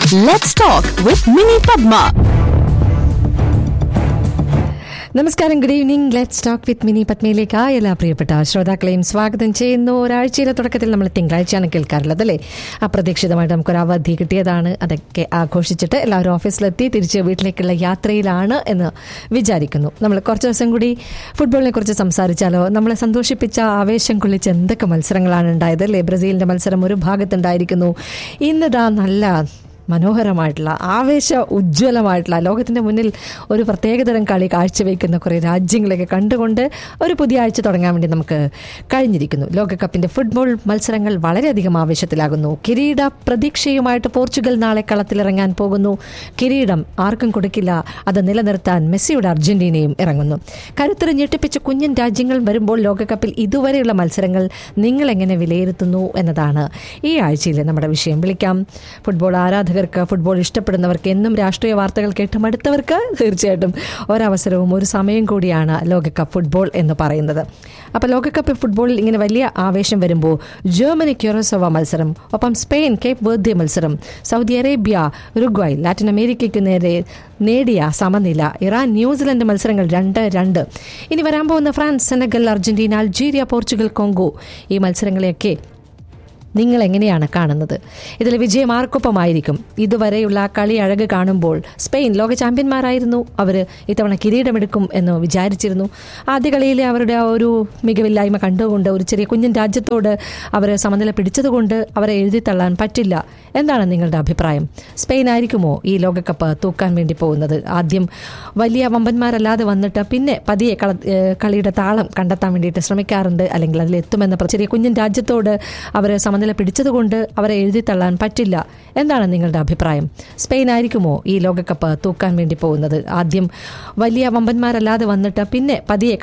Let's talk with Mini Padma. നമസ്കാരം good evening let's talk with Mini പത്മയിലേക്ക് എല്ലാ പ്രിയപ്പെട്ട ശ്രോതാക്കളെയും സ്വാഗതം ചെയ്യുന്നു ഒരാഴ്ചയിലെ തുടക്കത്തിൽ നമ്മൾ തിങ്കളാഴ്ചയാണ് കേൾക്കാറുള്ളത് അല്ലേ അപ്രതീക്ഷിതമായിട്ട് നമുക്കൊരു അവധി കിട്ടിയതാണ് അതൊക്കെ ആഘോഷിച്ചിട്ട് എല്ലാവരും ഓഫീസിലെത്തി തിരിച്ച് വീട്ടിലേക്കുള്ള യാത്രയിലാണ് എന്ന് വിചാരിക്കുന്നു നമ്മൾ കുറച്ച് ദിവസം കൂടി ഫുട്ബോളിനെ കുറിച്ച് സംസാരിച്ചാലോ നമ്മളെ സന്തോഷിപ്പിച്ച ആവേശം കൊള്ളിച്ച എന്തൊക്കെ മത്സരങ്ങളാണ് ഉണ്ടായത് അല്ലേ ബ്രസീലിന്റെ മത്സരം ഒരു ഭാഗത്തുണ്ടായിരിക്കുന്നു ഇന്നിതാ നല്ല മനോഹരമായിട്ടുള്ള ആവേശ ഉജ്ജ്വലമായിട്ടുള്ള ലോകത്തിന്റെ മുന്നിൽ ഒരു പ്രത്യേകതരം കളി കാഴ്ചവെക്കുന്ന കുറേ രാജ്യങ്ങളെയൊക്കെ കണ്ടുകൊണ്ട് ഒരു പുതിയ ആഴ്ച തുടങ്ങാൻ വേണ്ടി നമുക്ക് കഴിഞ്ഞിരിക്കുന്നു ലോകകപ്പിന്റെ ഫുട്ബോൾ മത്സരങ്ങൾ വളരെയധികം ആവേശത്തിലാകുന്നു കിരീട പ്രതീക്ഷയുമായിട്ട് പോർച്ചുഗൽ നാളെ കളത്തിലിറങ്ങാൻ പോകുന്നു കിരീടം ആർക്കും കൊടുക്കില്ല അത് നിലനിർത്താൻ മെസ്സിയുടെ അർജന്റീനയും ഇറങ്ങുന്നു കരുത്തര ഞെട്ടിപ്പിച്ച കുഞ്ഞൻ രാജ്യങ്ങൾ വരുമ്പോൾ ലോകകപ്പിൽ ഇതുവരെയുള്ള മത്സരങ്ങൾ നിങ്ങൾ എങ്ങനെ വിലയിരുത്തുന്നു എന്നതാണ് ഈ ആഴ്ചയിലെ നമ്മുടെ വിഷയം വിളിക്കാം ഫുട്ബോൾ ആരാധകർക്ക് ഫുട്ബോൾ ഇഷ്ടപ്പെടുന്നവർക്ക് എന്നും രാഷ്ട്രീയ വാർത്തകൾ കേട്ട് മടുത്തവർക്ക് തീർച്ചയായിട്ടും ഒരവസരവും ഒരു സമയം കൂടിയാണ് ലോകകപ്പ് ഫുട്ബോൾ എന്ന് പറയുന്നത് അപ്പോൾ ലോകകപ്പ് ഫുട്ബോളിൽ ഇങ്ങനെ വലിയ ആവേശം വരുമ്പോൾ ജർമ്മനി ക്യൂറോസോവ മത്സരം ഒപ്പം സ്പെയിൻ കേപ്പ് വേർദ്യ മത്സരം സൗദി അറേബ്യ ഉറുഗ്വായ് ലാറ്റിൻ അമേരിക്കയ്ക്ക് നേരെ നേടിയ സമനില ഇറാൻ ന്യൂസിലൻഡ് മത്സരങ്ങൾ രണ്ട് രണ്ട് ഇനി വരാൻ പോകുന്ന France Senegal Argentina Algeria Portugal Congo ഈ മത്സരങ്ങളെയൊക്കെ നിങ്ങൾ എങ്ങനെയാണ് കാണുന്നത് ഇതിൽ വിജയം ആർക്കൊപ്പമായിരിക്കും ഇതുവരെയുള്ള കളി അഴക് കാണുമ്പോൾ സ്പെയിൻ ലോക ചാമ്പ്യന്മാരായിരുന്നു അവർ ഇത്തവണ കിരീടമെടുക്കും എന്ന് വിചാരിച്ചിരുന്നു ആദ്യ കളിയിലെ അവരുടെ ആ ഒരു മികവില്ലായ്മ കണ്ടുകൊണ്ട് ഒരു ചെറിയ കുഞ്ഞൻ രാജ്യത്തോട് അവർ സമനില പിടിച്ചതുകൊണ്ട് അവരെ എഴുതിത്തള്ളാൻ പറ്റില്ല എന്താണ് നിങ്ങളുടെ അഭിപ്രായം സ്പെയിൻ ആയിരിക്കുമോ ഈ ലോകകപ്പ് തൂക്കാൻ വേണ്ടി പോകുന്നത് ആദ്യം വലിയ വമ്പന്മാരല്ലാതെ വന്നിട്ട് പിന്നെ പതിയെ കള ഏഹ് കളിയുടെ താളം കണ്ടെത്താൻ വേണ്ടിയിട്ട് ശ്രമിക്കാറുണ്ട് അല്ലെങ്കിൽ അതിലെത്തുമെന്ന പ്ര- ചെറിയ കുഞ്ഞൻ രാജ്യത്തോട് അവർ സമനില പിടിച്ചതുകൊണ്ട് അവരെ എഴുതിത്തള്ളാൻ പറ്റില്ല എന്താണ് നിങ്ങളുടെ അഭിപ്രായം സ്പെയിൻ ആയിരിക്കുമോ ഈ ലോകകപ്പ് തൂക്കാൻ വേണ്ടി പോകുന്നത് ആദ്യം വലിയ വമ്പന്മാരല്ലാതെ വന്നിട്ട് പിന്നെ പതിയെ